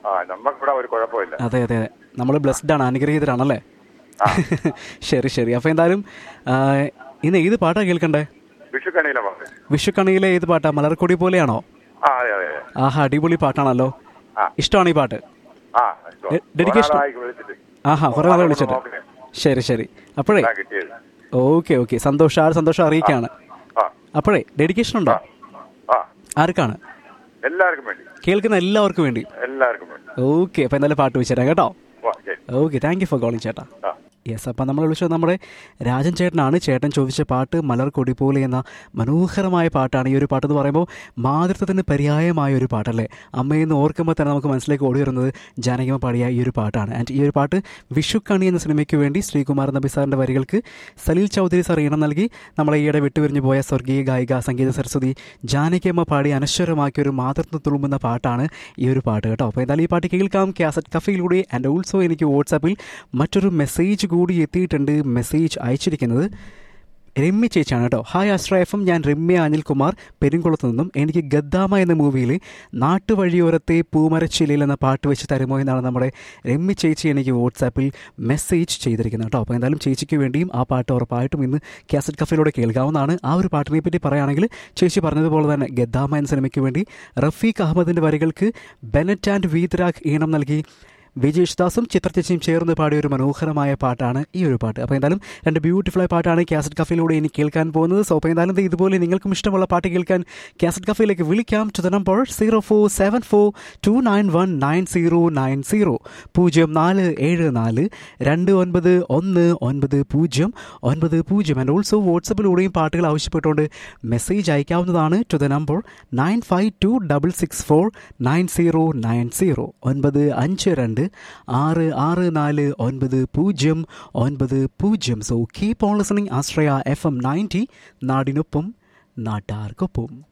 ആ നമുക്കിവിടെ ഒരു കുഴപ്പമില്ല അതെ അതെ അതെ നമ്മൾ ബ്ലെസ്ഡ് ആണ് അനുഗ്രഹീതരാണല്ലേ ശരി ശരി അപ്പോൾ എന്തായാലും ആ, ഇന്ന് ഏത് പാട്ടാ കേൾക്കണ്ടേ വിഷുക്കണിയിലെ പാട്ട് വിഷുക്കണിയിലെ ഏത് പാട്ടാ മലർക്കൊടി പോലെയാണോ ആ അതെ അതെ അതെ. ആഹാ അടിപൊളി പാട്ടാണല്ലോ ആ. ഇഷ്ടമാണ് ഈ പാട്ട് ആ ഡെ- dedication- ഒരാളായി വിളിച്ചിട്ട് ആഹാ കുറേ നാളെ വിളിച്ചിട്ട് നോക്കണേ. ശരി ശരി അപ്പോഴേ ഇതാ കിട്ടിയത് ഓക്കെ ഓക്കെ സന്തോഷം ആ സന്തോഷം അറിയിക്കാണ് ആ അപ്പോഴേ ഡെഡിക്കേഷൻ ഉണ്ടോ ആ ആർക്കാണ് എല്ലാവർക്കും വേണ്ടി കേൾക്കുന്ന എല്ലാവർക്കും വേണ്ടി എല്ലാവർക്കും വേണ്ടി ഓക്കെ അപ്പോൾ എന്തായാലും പാട്ട് വെച്ചുതരാം കേട്ടോ വാ ശരി okay thank you for calling ചേട്ടാ ആ യെസ് അപ്പം നമ്മൾ വിളിച്ചത് നമ്മുടെ രാജൻ ചേട്ടനാണ് ചേട്ടൻ ചോദിച്ച പാട്ട് മലർ കൊടി പോലെ എന്ന മനോഹരമായ പാട്ടാണ് ഈ ഒരു പാട്ട് എന്ന് പറയുമ്പോൾ മാതൃത്വത്തിന് പര്യായമായ ഒരു പാട്ടല്ലേ അമ്മയെന്ന് ഓർക്കുമ്പോൾ തന്നെ നമുക്ക് മനസ്സിലേക്ക് ഓടി വരുന്നത് ജാനകിമ പാടിയ ഈ ഒരു പാട്ടാണ് ആൻഡ് ഈ ഒരു പാട്ട് വിഷുക്കണി എന്ന സിനിമയ്ക്ക് വേണ്ടി ശ്രീകുമാർ നബി സാറിൻ്റെ വരികൾക്ക് സലീൽ ചൗധരി സാർ ഈണം നൽകി നമ്മളെ ഈയിടെ വിട്ടുപിരിഞ്ഞു പോയ സ്വർഗീയ ഗായിക സംഗീത സരസ്വതി ജാനകിയമ്മ പാടി അനശ്വരമാക്കിയ ഒരു മാതൃത്വം തുളുമ്പുന്ന പാട്ടാണ് ഈ ഒരു പാട്ട് കേട്ടോ അപ്പോൾ എന്തായാലും ഈ പാട്ട് കേൾക്കാം കാസറ്റ് കഫയിലൂടെ ആൻഡ് ഓൾസോ എനിക്ക് വാട്സാപ്പിൽ മറ്റൊരു മെസ്സേജ് കൂടി എത്തിയിട്ടുണ്ട് മെസ്സേജ് അയച്ചിരിക്കുന്നത് രമ്യ ചേച്ചിയാണ് കേട്ടോ ഹായ് അസ്ട്ര എഫ് എം ഞാൻ രമ്യ അനിൽകുമാർ പെരുങ്കുളത്ത് നിന്നും എനിക്ക് ഗദ്ദാമ എന്ന മൂവിയിൽ നാട്ടുവഴിയോരത്തെ പൂമരച്ചിലയിൽ എന്ന പാട്ട് വെച്ച് തരുമോ എന്നാണ് നമ്മുടെ രമ്യ ചേച്ചി എനിക്ക് വാട്സാപ്പിൽ മെസ്സേജ് ചെയ്തിരിക്കുന്നത് കേട്ടോ അപ്പോൾ എന്തായാലും ചേച്ചിക്ക് വേണ്ടിയും ആ പാട്ട് ഉറപ്പായിട്ടും ഇന്ന് കാസറ്റ് കഫയിലൂടെ കേൾക്കാവുന്നതാണ് ആ ഒരു പാട്ടിനെ പറ്റി പറയുകയാണെങ്കിൽ ചേച്ചി പറഞ്ഞതുപോലെ തന്നെ ഗദ്ദാമ എന്ന സിനിമയ്ക്ക് വേണ്ടി റഫീഖ് അഹമ്മദിൻ്റെ വരികൾക്ക് ബെനറ്റ് ആൻഡ് വീതരാഗ് ഈണം നൽകി വിജേഷ് ദാസും ചിത്രചേച്ചിയും ചേർന്ന് പാടിയ ഒരു മനോഹരമായ പാട്ടാണ് ഈ ഒരു പാട്ട് അപ്പോൾ എന്തായാലും രണ്ട് ബ്യൂട്ടിഫുൾ ആയ പാട്ടാണ് കാസറ്റ് കഫയിലൂടെ ഇനി കേൾക്കാൻ പോകുന്നത് സോ അപ്പോൾ എന്തായാലും ദേ ഇതുപോലെ നിങ്ങൾക്കും ഇഷ്ടമുള്ള പാട്ട് കേൾക്കാൻ കാസറ്റ് കഫയിലേക്ക് വിളിക്കാം to the number zero four seven four two nine one nine zero nine zero പൂജ്യം നാല് ഏഴ് നാല് രണ്ട് ഒൻപത് ഒന്ന് ഒൻപത് പൂജ്യം ഒൻപത് പൂജ്യം ആൻഡ് ഓൾസോ വാട്സപ്പിലൂടെയും പാട്ടുകൾ ആവശ്യപ്പെട്ടുകൊണ്ട് മെസ്സേജ് അയക്കാവുന്നതാണ് to the number nine five two double six four nine zero nine zero ഒൻപത് അഞ്ച് രണ്ട് ആറ് ആറ് നാല് ഒൻപത് പൂജ്യം ഒൻപത് പൂജ്യം so keep on listening Ashraya F M ninety നാടിനൊപ്പം നാട്ടാർക്കൊപ്പം